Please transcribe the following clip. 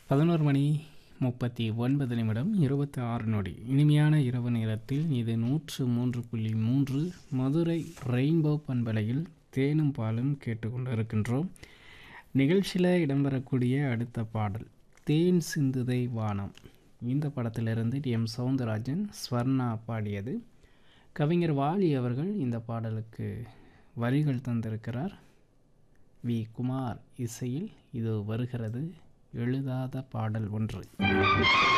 பதினோரு மணி முப்பத்தி ஒன்பது நிமிடம் இருபத்தி ஆறு நொடி இனிமையான இரவு நேரத்தில் இது நூற்று மூன்று புள்ளி மூன்று மதுரை ரெயின்போ பண்பலையில் தேனும் பாலும் கேட்டுக்கொண்டு இருக்கின்றோம் நிகழ்ச்சியில் இடம்பெறக்கூடிய அடுத்த பாடல் தேன் சிந்துதை வானம் இந்த படத்திலிருந்து டி எம் சவுந்தரராஜன் ஸ்வர்ணா பாடியது கவிஞர் வாலி அவர்கள் இந்த பாடலுக்கு வரிகள் தந்திருக்கிறார் வி குமார் இசையில் இது வருகிறது எழுதாத பாடல் ஒன்று